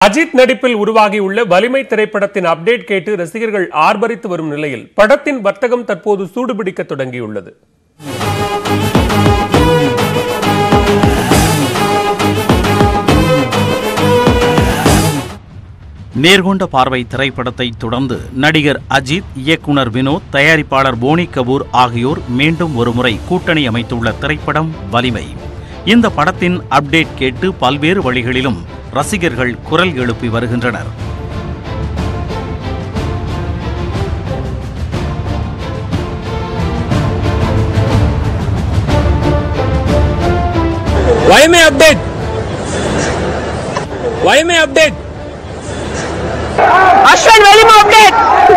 அஜித் நடிப்பில் உருவாகியுள்ள வலிமை திரைப்படத்தின் அப்டேட் கேட்டு ரசிகர்கள் ஆர்ப்பரித்து வரும் நிலையில் படத்தின் வர்த்தகம் தற்போது சூடுபிடிக்க தொடங்கியுள்ளது நேர்கொண்ட பார்வை திரைப்படத்தை தொடர்ந்து நடிகர் அஜித் இயக்குனர் வினோத் தயாரிப்பாளர் போனி கபூர் ஆகியோர் மீண்டும் ஒருமுறை கூட்டணி அமைத்துள்ள திரைப்படம் வலிமை இந்த படத்தின் அப்டேட் கேட்டு பல்வேறு வழிகளிலும் ரசிகர்கள் குரல் எழுப்பி வருகின்றனர் வலிமை அப்டேட் வலிமை அப்டேட் அஸ்வன் வெளிமா அப்டேட்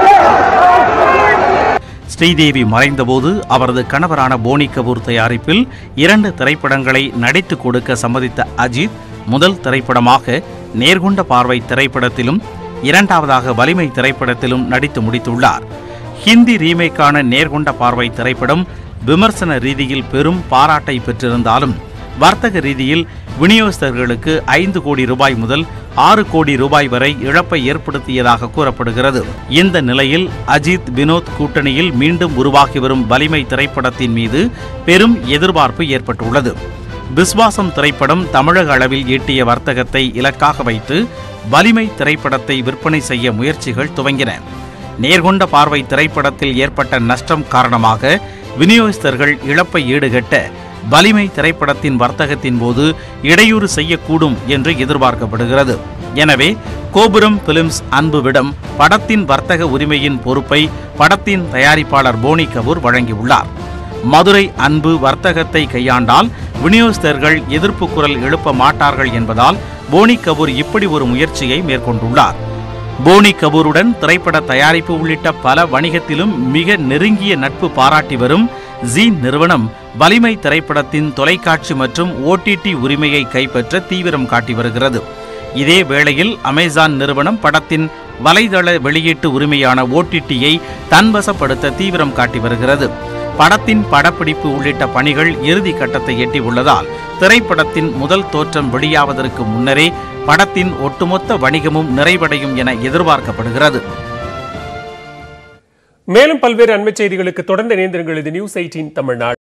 ஸ்ரீதேவி மறைந்தபோது அவரது கணவரான போனி கபூர் தயாரிப்பில் இரண்டு திரைப்படங்களை நடித்துக் கொடுக்க சம்மதித்த அஜித் முதல் திரைப்படமாக நேர்கொண்ட பார்வை திரைப்படத்திலும் இரண்டாவதாக வலிமை திரைப்படத்திலும் நடித்து முடித்துள்ளார் ஹிந்தி ரீமேக்கான நேர்கொண்ட பார்வை திரைப்படம் விமர்சன ரீதியில் பெரும் பாராட்டை பெற்றிருந்தாலும் வர்த்தக ரீதியில் விநியோகஸ்தர்களுக்கு ஐந்து கோடி ரூபாய் முதல் ஆறு கோடி ரூபாய் வரை இழப்பை ஏற்படுத்தியதாக கூறப்படுகிறது இந்த நிலையில் அஜித் வினோத் கூட்டணியில் மீண்டும் உருவாகி வரும் வலிமை திரைப்படத்தின் மீது பெரும் எதிர்பார்ப்பு ஏற்பட்டுள்ளது விஸ்வாசம் திரைப்படம் தமிழக அளவில் ஈட்டிய வர்த்தகத்தை இலக்காக வைத்து வலிமை திரைப்படத்தை விற்பனை செய்ய முயற்சிகள் துவங்கின நேர்கொண்ட பார்வை திரைப்படத்தில் ஏற்பட்ட நஷ்டம் காரணமாக விநியோகஸ்தர்கள் இழப்பை ஈடுகட்ட வலிமை திரைப்படத்தின் வர்த்தகத்தின் போது இடையூறு செய்யக்கூடும் என்று எதிர்பார்க்கப்படுகிறது எனவே கோபுரம் பிலிம்ஸ் அன்புவிடம் படத்தின் வர்த்தக உரிமையின் பொறுப்பை படத்தின் தயாரிப்பாளர் போனி கபூர் வழங்கியுள்ளார் மதுரை அன்பு வர்த்தகத்தை கையாண்டால் விநியோகஸ்தர்கள் எதிர்ப்பு குரல் எழுப்ப மாட்டார்கள் என்பதால் போனி கபூர் இப்படி ஒரு முயற்சியை மேற்கொண்டுள்ளார் போனி கபூருடன் திரைப்பட தயாரிப்பு உள்ளிட்ட பல வணிகத்திலும் மிக நெருங்கிய நட்பு பாராட்டி வரும் ஜீ நிறுவனம் வலிமை திரைப்படத்தின் தொலைக்காட்சி மற்றும் ஓடிடி உரிமையை கைப்பற்ற தீவிரம் காட்டி வருகிறது இதே வேளையில் அமேசான் நிறுவனம் படத்தின் வலைதள வெளியீட்டு உரிமையான ஓடிடியை தன்வசப்படுத்த தீவிரம் காட்டி வருகிறது படத்தின் படப்பிடிப்பு உள்ளிட்ட பணிகள் இறுதி கட்டத்தை எட்டியுள்ளதால் திரைப்படத்தின் முதல் தோற்றம் வெளியாவதற்கு முன்னரே படத்தின் ஒட்டுமொத்த வணிகமும் நிறைவடையும் என எதிர்பார்க்கப்படுகிறது மேலும் பல்வேறு அண்மைச் செய்திகளுக்கு தொடர்ந்து இணைந்திருங்கள் இது நியூஸ் எயிட்டீன் தமிழ்நாடு